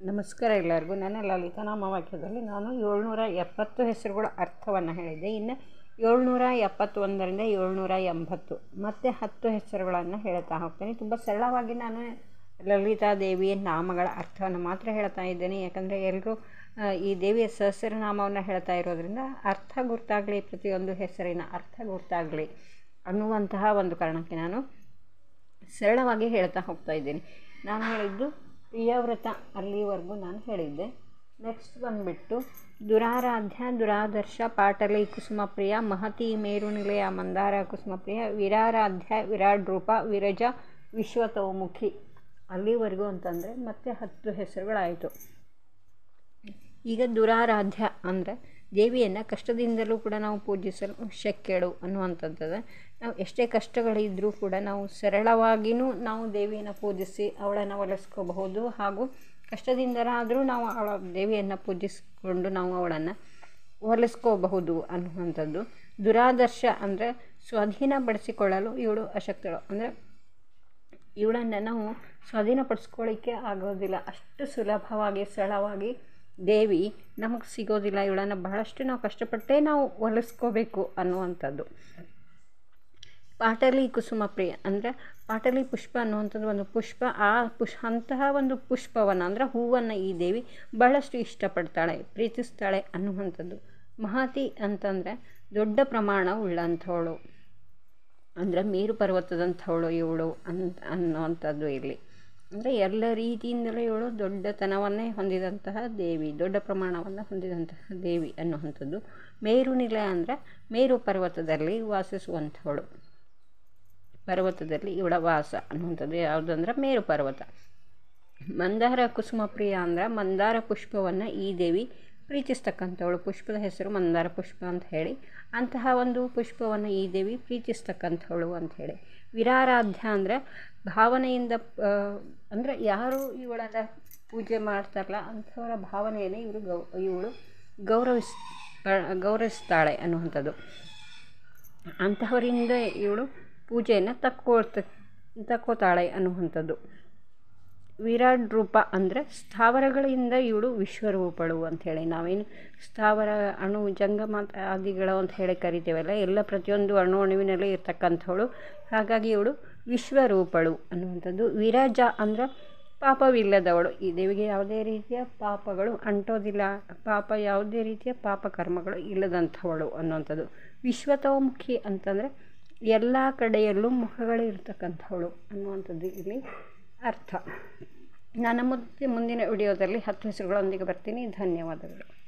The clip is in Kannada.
ನಮಸ್ಕಾರ ಎಲ್ಲರಿಗೂ ನನ್ನ ಲಲಿತಾ ನಾಮವಾಕ್ಯದಲ್ಲಿ ನಾನು ಏಳ್ನೂರ ಎಪ್ಪತ್ತು ಹೆಸರುಗಳ ಅರ್ಥವನ್ನು ಹೇಳಿದ್ದೆ ಇನ್ನು ಏಳ್ನೂರ ಎಪ್ಪತ್ತೊಂದರಿಂದ ಏಳ್ನೂರ ಎಂಬತ್ತು ಮತ್ತು ಹತ್ತು ಹೆಸರುಗಳನ್ನು ಹೇಳ್ತಾ ಹೋಗ್ತೇನೆ ತುಂಬ ಸರಳವಾಗಿ ನಾನು ಲಲಿತಾ ದೇವಿಯ ನಾಮಗಳ ಅರ್ಥವನ್ನು ಮಾತ್ರ ಹೇಳ್ತಾ ಇದ್ದೇನೆ ಯಾಕಂದರೆ ಎಲ್ಲರೂ ಈ ದೇವಿಯ ಸಹಸ್ರನಾಮವನ್ನು ಹೇಳ್ತಾ ಇರೋದ್ರಿಂದ ಅರ್ಥ ಗುರ್ತಾಗಲಿ ಪ್ರತಿಯೊಂದು ಹೆಸರಿನ ಅರ್ಥ ಗುರ್ತಾಗಲಿ ಅನ್ನುವಂತಹ ಒಂದು ಕಾರಣಕ್ಕೆ ನಾನು ಸರಳವಾಗಿ ಹೇಳ್ತಾ ಹೋಗ್ತಾ ಇದ್ದೀನಿ ನಾನು ಹೇಳಿದ್ದು ಪ್ರಿಯವ್ರತ ಅಲ್ಲಿವರೆಗೂ ನಾನು ಹೇಳಿದ್ದೆ ನೆಕ್ಸ್ಟ್ ಬಂದುಬಿಟ್ಟು ದುರಾರಾಧ್ಯ ದುರಾದರ್ಶ ಪಾಟಲಿ ಕುಸುಮಪ್ರಿಯ ಮಹತಿ ಮೇರುನಿಲಯ ಮಂದಾರ ಕುಸುಮಪ್ರಿಯ ವಿರಾರಾಧ್ಯ ವಿರಾಟ್ ರೂಪ ವಿರಜ ವಿಶ್ವತೋಮುಖಿ ಅಲ್ಲಿವರೆಗೂ ಅಂತಂದರೆ ಮತ್ತೆ ಹತ್ತು ಹೆಸರುಗಳಾಯಿತು ಈಗ ದುರಾರಾಧ್ಯ ಅಂದರೆ ದೇವಿಯನ್ನು ಕಷ್ಟದಿಂದಲೂ ಕೂಡ ನಾವು ಪೂಜಿಸಲು ಶಕ್ಯಳು ಅನ್ನುವಂಥದ್ದು ನಾವು ಎಷ್ಟೇ ಕಷ್ಟಗಳಿದ್ದರೂ ಕೂಡ ನಾವು ಸರಳವಾಗಿಯೂ ನಾವು ದೇವಿಯನ್ನು ಪೂಜಿಸಿ ಅವಳನ್ನು ಒಲಿಸ್ಕೋಬಹುದು ಹಾಗೂ ಕಷ್ಟದಿಂದಲಾದರೂ ನಾವು ಅವಳ ದೇವಿಯನ್ನು ಪೂಜಿಸಿಕೊಂಡು ನಾವು ಅವಳನ್ನು ಹೊಲಿಸ್ಕೋಬಹುದು ಅನ್ನುವಂಥದ್ದು ದುರಾದರ್ಶ ಅಂದರೆ ಸ್ವಾಧೀನಪಡಿಸಿಕೊಳ್ಳಲು ಇವಳು ಅಶಕ್ತಳು ಅಂದರೆ ಇವಳನ್ನು ನಾವು ಸ್ವಾಧೀನಪಡಿಸ್ಕೊಳ್ಳಿಕ್ಕೆ ಆಗೋದಿಲ್ಲ ಅಷ್ಟು ಸುಲಭವಾಗಿ ಸರಳವಾಗಿ ದೇವಿ ನಮಗೆ ಸಿಗೋದಿಲ್ಲ ಇವಳನ್ನು ಬಹಳಷ್ಟು ನಾವು ಕಷ್ಟಪಟ್ಟೇ ನಾವು ಹೊಲಿಸ್ಕೋಬೇಕು ಅನ್ನುವಂಥದ್ದು ಪಾಟಲಿ ಕುಸುಮ ಪ್ರಿಯ ಅಂದರೆ ಪಾಟಲಿ ಪುಷ್ಪ ಅನ್ನುವಂಥದ್ದು ಒಂದು ಪುಷ್ಪ ಆ ಪುಷ್ ಅಂತಹ ಒಂದು ಪುಷ್ಪವನ್ನು ಅಂದರೆ ಹೂವನ್ನು ಈ ದೇವಿ ಭಾಳಷ್ಟು ಇಷ್ಟಪಡ್ತಾಳೆ ಪ್ರೀತಿಸ್ತಾಳೆ ಅನ್ನುವಂಥದ್ದು ಮಹತಿ ಅಂತಂದರೆ ದೊಡ್ಡ ಪ್ರಮಾಣ ಉಳ್ಳಂಥವಳು ಅಂದರೆ ಮೇರು ಪರ್ವತದಂಥವಳು ಇವಳು ಅಂತ ಅನ್ನುವಂಥದ್ದು ಇಲ್ಲಿ ಅಂದರೆ ಎಲ್ಲ ರೀತಿಯಿಂದಲೂ ಇವಳು ದೊಡ್ಡತನವನ್ನೇ ಹೊಂದಿದಂತಹ ದೇವಿ ದೊಡ್ಡ ಪ್ರಮಾಣವನ್ನು ಹೊಂದಿದಂತಹ ದೇವಿ ಅನ್ನುವಂಥದ್ದು ಮೇರುನಿಲಯ ಅಂದರೆ ಮೇರು ಪರ್ವತದಲ್ಲಿ ವಾಸಿಸುವಂಥವಳು ಪರ್ವತದಲ್ಲಿ ಇವಳ ವಾಸ ಅನ್ನುವಂಥದ್ದು ಯಾವುದಂದ್ರೆ ಮೇರು ಪರ್ವತ ಮಂದಾರ ಕುಸುಮ ಪ್ರಿಯ ಅಂದರೆ ಮಂದಾರ ಪುಷ್ಪವನ್ನು ಈ ದೇವಿ ಪ್ರೀತಿಸ್ತಕ್ಕಂಥವಳು ಪುಷ್ಪದ ಹೆಸರು ಮಂದಾರ ಪುಷ್ಪ ಅಂತ ಹೇಳಿ ಅಂತಹ ಒಂದು ಪುಷ್ಪವನ್ನು ಈ ದೇವಿ ಪ್ರೀತಿಸ್ತಕ್ಕಂಥವಳು ಅಂಥೇಳಿ ವಿರಾರಾಧ್ಯ ಅಂದರೆ ಭಾವನೆಯಿಂದ ಅಂದರೆ ಯಾರು ಇವಳನ್ನ ಪೂಜೆ ಮಾಡ್ತಾರಲ್ಲ ಅಂಥವರ ಭಾವನೆಯನ್ನು ಇವರು ಗೌ ಇವಳು ಗೌರವಿಸ್ ಗೌರವಿಸ್ತಾಳೆ ಅನ್ನುವಂಥದ್ದು ಅಂತಹವರಿಂದ ಇವಳು ಪೂಜೆಯನ್ನು ತಕ್ಕೊಳ್ತ ತಕ್ಕೋತಾಳೆ ಅನ್ನುವಂಥದ್ದು ವಿರಾಟ್ ರೂಪ ಅಂದರೆ ಸ್ಥಾವರಗಳಿಂದ ಇವಳು ವಿಶ್ವರೂಪಳು ಅಂಥೇಳಿ ನಾವೇನು ಸ್ಥಾವರ ಅಣು ಜಂಗಮ ಆದಿಗಳು ಅಂತ ಹೇಳಿ ಕರಿತೇವಲ್ಲ ಎಲ್ಲ ಪ್ರತಿಯೊಂದು ಅಣು ಅಣುವಿನಲ್ಲಿ ಇರ್ತಕ್ಕಂಥವಳು ಹಾಗಾಗಿ ಇವಳು ವಿಶ್ವರೂಪಳು ಅನ್ನುವಂಥದ್ದು ವಿರಜ ಅಂದರೆ ಪಾಪವಿಲ್ಲದವಳು ಈ ದೇವಿಗೆ ಯಾವುದೇ ರೀತಿಯ ಪಾಪಗಳು ಅಂಟೋದಿಲ್ಲ ಪಾಪ ಯಾವುದೇ ರೀತಿಯ ಪಾಪ ಕರ್ಮಗಳು ಇಲ್ಲದಂಥವಳು ಅನ್ನುವಂಥದ್ದು ವಿಶ್ವತೋಮುಖಿ ಅಂತಂದರೆ ಎಲ್ಲ ಕಡೆಯಲ್ಲೂ ಮುಖಗಳು ಇರ್ತಕ್ಕಂಥವಳು ಅನ್ನುವಂಥದ್ದು ಇಲ್ಲಿ ಅರ್ಥ ನಾನು ಮತ್ತೆ ಮುಂದಿನ ವಿಡಿಯೋದಲ್ಲಿ ಹತ್ತು ಹೆಸರುಗಳೊಂದಿಗೆ ಬರ್ತೀನಿ ಧನ್ಯವಾದಗಳು